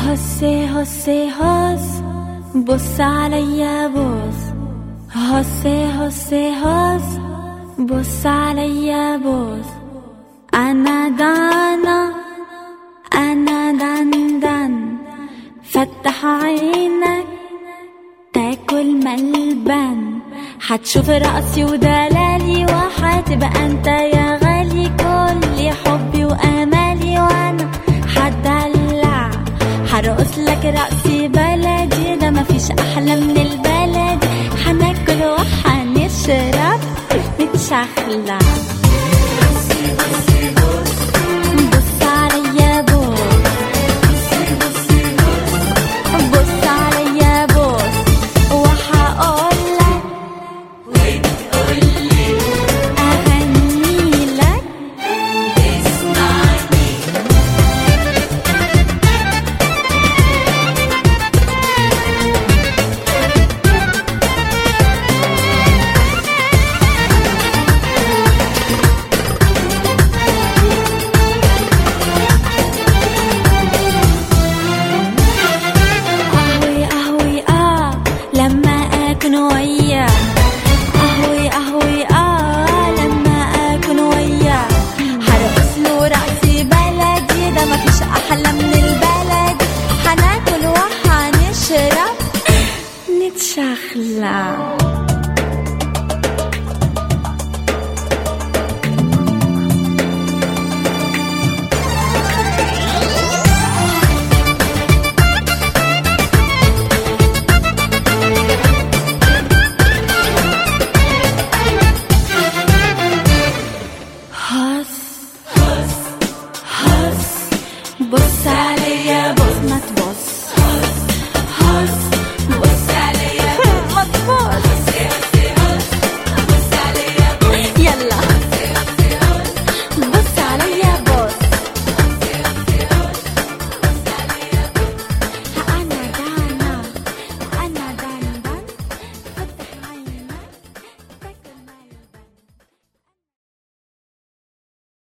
هسي هسي هس بص عليا بص هسي هسي هس بص عليا بص أنا دانا أنا دان دان فتح عينك تاكل ملبن حتشوف رأسي ودلالي وحتبقى انت يا غالي كل حبي وامالي وانا حدلع حرقص لك رأسي بلدي ده مفيش احلى من البلد حناكل وحنشرب نتشخلع بص عليا بص بص عليا بص وهقولك أغني لك أهوي أهوي آه لما أكون وياه أهوي أهوي آه لما أكون وياه حرقص له رأسي بلدي ده مفيش أحلى من البلد حناكل وحنشرب نتشخلع